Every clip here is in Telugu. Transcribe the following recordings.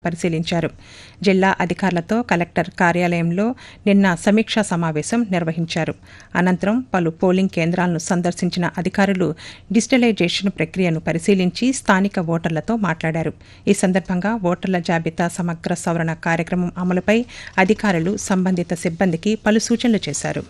పరిశీలించారు జిల్లా అధికారులతో కలెక్టర్ కార్యాలయంలో నిన్న సమీక్షా సమావేశం నిర్వహించారు అనంతరం పలు పోలింగ్ కేంద్రాలను సందర్శించిన అధికారులు డిజిటలైజేషన్ ప్రక్రియను పరిశీలించి స్థానిక ఓటర్లతో మాట్లాడారు ఈ సందర్భంగా ఓటర్ల జాబితా సమగ్ర సవరణ కార్యక్రమం అమలుపై అధికారులు సంబంధిత సిబ్బందికి పలు సూచనలు చేశారు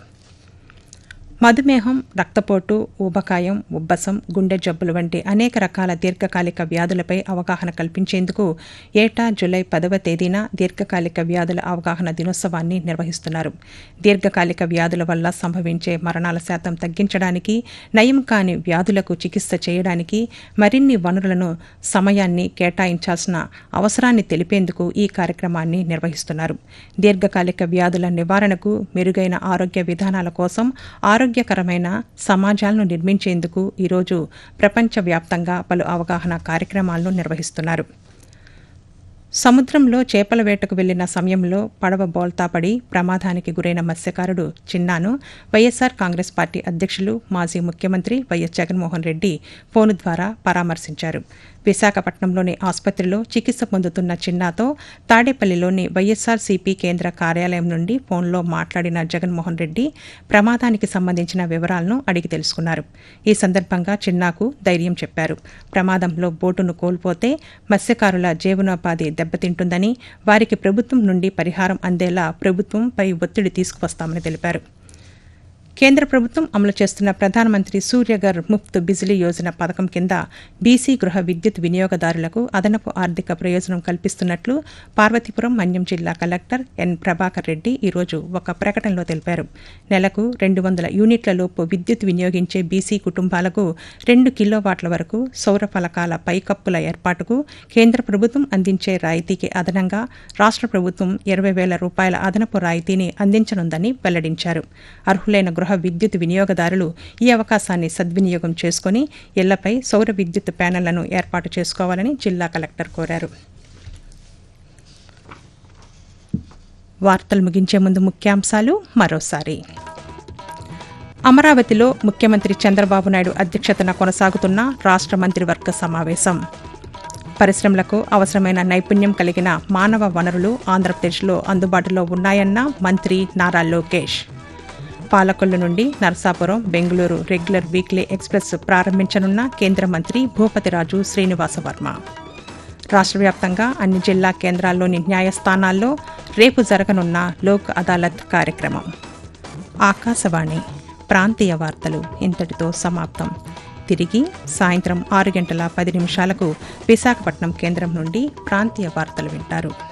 మధుమేహం రక్తపోటు ఊబకాయం ఉబ్బసం గుండె జబ్బులు వంటి అనేక రకాల దీర్ఘకాలిక వ్యాధులపై అవగాహన కల్పించేందుకు ఏటా జులై పదవ తేదీన దీర్ఘకాలిక వ్యాధుల అవగాహన దినోత్సవాన్ని నిర్వహిస్తున్నారు దీర్ఘకాలిక వ్యాధుల వల్ల సంభవించే మరణాల శాతం తగ్గించడానికి నయం కాని వ్యాధులకు చికిత్స చేయడానికి మరిన్ని వనరులను సమయాన్ని కేటాయించాల్సిన అవసరాన్ని తెలిపేందుకు ఈ కార్యక్రమాన్ని నిర్వహిస్తున్నారు దీర్ఘకాలిక వ్యాధుల నివారణకు మెరుగైన ఆరోగ్య విధానాల కోసం ఆరోగ్యకరమైన సమాజాలను నిర్మించేందుకు ఈరోజు ప్రపంచవ్యాప్తంగా పలు అవగాహన కార్యక్రమాలను నిర్వహిస్తున్నారు సముద్రంలో చేపల వేటకు వెళ్లిన సమయంలో పడవ బోల్తాపడి ప్రమాదానికి గురైన మత్స్యకారుడు చిన్నాను వైఎస్సార్ కాంగ్రెస్ పార్టీ అధ్యక్షులు మాజీ ముఖ్యమంత్రి వైఎస్ జగన్మోహన్ రెడ్డి ఫోను ద్వారా పరామర్శించారు విశాఖపట్నంలోని ఆసుపత్రిలో చికిత్స పొందుతున్న చిన్నాతో తాడేపల్లిలోని వైఎస్సార్సీపీ కేంద్ర కార్యాలయం నుండి ఫోన్లో మాట్లాడిన జగన్మోహన్ రెడ్డి ప్రమాదానికి సంబంధించిన వివరాలను అడిగి తెలుసుకున్నారు ఈ సందర్భంగా చిన్నాకు ధైర్యం చెప్పారు ప్రమాదంలో బోటును కోల్పోతే మత్స్యకారుల జీవనోపాధి దెబ్బతింటుందని వారికి ప్రభుత్వం నుండి పరిహారం అందేలా ప్రభుత్వంపై ఒత్తిడి తీసుకువస్తామని తెలిపారు కేంద్ర ప్రభుత్వం అమలు చేస్తున్న ప్రధానమంత్రి సూర్యఘర్ ముఫ్త్ బిజిలీ యోజన పథకం కింద బీసీ గృహ విద్యుత్ వినియోగదారులకు అదనపు ఆర్థిక ప్రయోజనం కల్పిస్తున్నట్లు పార్వతీపురం మన్యం జిల్లా కలెక్టర్ ఎన్ ప్రభాకర్ రెడ్డి ఈరోజు ఒక ప్రకటనలో తెలిపారు నెలకు రెండు వందల యూనిట్ల లోపు విద్యుత్ వినియోగించే బీసీ కుటుంబాలకు రెండు కిలోవాట్ల వరకు సౌర ఫలకాల పైకప్పుల ఏర్పాటుకు కేంద్ర ప్రభుత్వం అందించే రాయితీకి అదనంగా రాష్ట్ర ప్రభుత్వం ఇరవై వేల రూపాయల అదనపు రాయితీని అందించనుందని వెల్లడించారు అర్హులైన గృహ విద్యుత్ వినియోగదారులు ఈ అవకాశాన్ని సద్వినియోగం చేసుకుని ఇళ్లపై సౌర విద్యుత్ ప్యానెళ్లను ఏర్పాటు చేసుకోవాలని జిల్లా కలెక్టర్ కోరారు వార్తలు ముగించే ముందు ముఖ్యాంశాలు మరోసారి అమరావతిలో ముఖ్యమంత్రి చంద్రబాబు నాయుడు అధ్యక్షతన కొనసాగుతున్న రాష్ట్ర మంత్రివర్గ సమావేశం పరిశ్రమలకు అవసరమైన నైపుణ్యం కలిగిన మానవ వనరులు ఆంధ్రప్రదేశ్లో అందుబాటులో ఉన్నాయన్న మంత్రి నారా లోకేష్ పాలకొల్లు నుండి Narasapuram Bengaluru regular weekly express ప్రారంభించనున్న కేంద్ర మంత్రి భూపతిరాజు శ్రీనివాసవర్మ రాష్ట్ర వ్యాప్తంగా అన్ని జిల్లా కేంద్రాల్లోని న్యాయస్థానాల్లో రేపు జరగనున్న లోక్ అదాలత్ కార్యక్రమం ఆకాశవాణి ప్రాంతీయ వార్తలు ఇంతటితో సమాప్తం తిరిగి సాయంత్రం ఆరు గంటల పది నిమిషాలకు విశాఖపట్నం కేంద్రం నుండి ప్రాంతీయ వార్తలు వింటారు